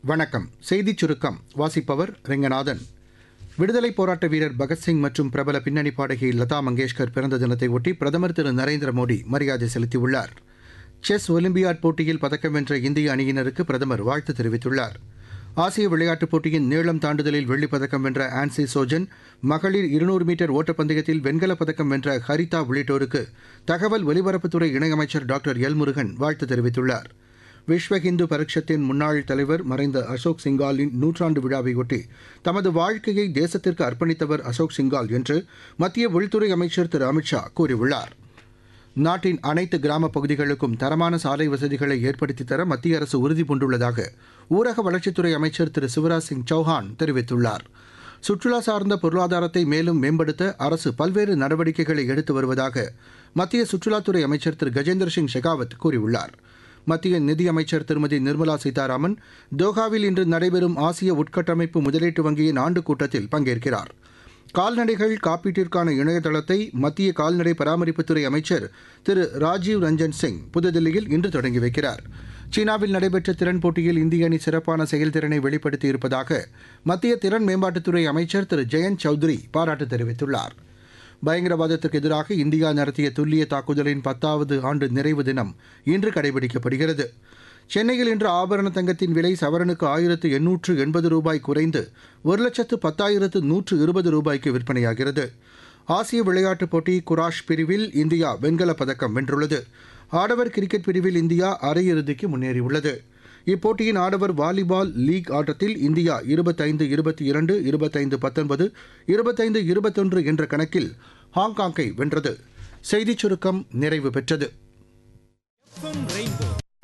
வணக்கம் செய்திச் சுருக்கம் வாசிப்பவர் ரெங்கநாதன் விடுதலைப் போராட்ட வீரர் பகத்சிங் மற்றும் பிரபல பின்னணி பாடகி லதா மங்கேஷ்கர் பிறந்த தினத்தை ஒட்டி பிரதமர் திரு நரேந்திர மோடி மரியாதை செலுத்தியுள்ளார் செஸ் ஒலிம்பியாட் போட்டியில் பதக்கம் வென்ற இந்திய அணியினருக்கு பிரதமர் வாழ்த்து தெரிவித்துள்ளார் ஆசிய விளையாட்டுப் போட்டியின் நீளம் தாண்டுதலில் வெள்ளிப் பதக்கம் வென்ற ஆன்சி சோஜன் மகளிர் இருநூறு மீட்டர் ஓட்டப்பந்தயத்தில் வெண்கலப் பதக்கம் வென்ற ஹரிதா உள்ளிட்டோருக்கு தகவல் ஒலிபரப்புத்துறை இணையமைச்சர் டாக்டர் எல் முருகன் வாழ்த்து தெரிவித்துள்ளார் விஸ்வ இந்து பரிஷத்தின் முன்னாள் தலைவர் மறைந்த அசோக் சிங்காலின் நூற்றாண்டு விழாவையொட்டி தமது வாழ்க்கையை தேசத்திற்கு அர்ப்பணித்தவர் அசோக் சிங்கால் என்று மத்திய உள்துறை அமைச்சர் திரு அமித்ஷா கூறியுள்ளார் நாட்டின் அனைத்து கிராமப் பகுதிகளுக்கும் தரமான சாலை வசதிகளை ஏற்படுத்தி தர மத்திய அரசு உறுதி பூண்டுள்ளதாக ஊரக வளர்ச்சித்துறை அமைச்சர் திரு சிவராஜ் சிங் சௌஹான் தெரிவித்துள்ளார் சுற்றுலா சார்ந்த பொருளாதாரத்தை மேலும் மேம்படுத்த அரசு பல்வேறு நடவடிக்கைகளை எடுத்து வருவதாக மத்திய சுற்றுலாத்துறை அமைச்சர் திரு கஜேந்திர சிங் ஷெகாவத் கூறியுள்ளார் மத்திய நிதியமைச்சர் திருமதி நிர்மலா சீதாராமன் தோஹாவில் இன்று நடைபெறும் ஆசிய உட்கட்டமைப்பு முதலீட்டு வங்கியின் ஆண்டு கூட்டத்தில் பங்கேற்கிறார் கால்நடைகள் காப்பீட்டிற்கான இணையதளத்தை மத்திய கால்நடை பராமரிப்புத்துறை அமைச்சர் திரு ராஜீவ் ரஞ்சன் சிங் புதுதில்லியில் இன்று தொடங்கி வைக்கிறார் சீனாவில் நடைபெற்ற திறன் போட்டியில் இந்திய அணி சிறப்பான செயல்திறனை வெளிப்படுத்தியிருப்பதாக மத்திய திறன் மேம்பாட்டுத்துறை அமைச்சர் திரு ஜெயந்த் சௌத்ரி பாராட்டு தெரிவித்துள்ளார் பயங்கரவாதத்திற்கு எதிராக இந்தியா நடத்திய துல்லிய தாக்குதலின் பத்தாவது ஆண்டு நிறைவு தினம் இன்று கடைபிடிக்கப்படுகிறது சென்னையில் இன்று ஆபரண தங்கத்தின் விலை சவரனுக்கு ஆயிரத்து எண்ணூற்று எண்பது ரூபாய் குறைந்து ஒரு லட்சத்து பத்தாயிரத்து நூற்று இருபது ரூபாய்க்கு விற்பனையாகிறது ஆசிய விளையாட்டுப் போட்டி குராஷ் பிரிவில் இந்தியா வெண்கலப் பதக்கம் வென்றுள்ளது ஆடவர் கிரிக்கெட் பிரிவில் இந்தியா அரையிறுதிக்கு முன்னேறியுள்ளது இப்போட்டியின் ஆடவர் வாலிபால் லீக் ஆட்டத்தில் இந்தியா இருபத்தைந்து இருபத்தி இரண்டு இருபத்தைந்து பத்தொன்பது இருபத்தைந்து இருபத்தொன்று என்ற கணக்கில் ஹாங்காங்கை வென்றது செய்திச் சுருக்கம் நிறைவு பெற்றது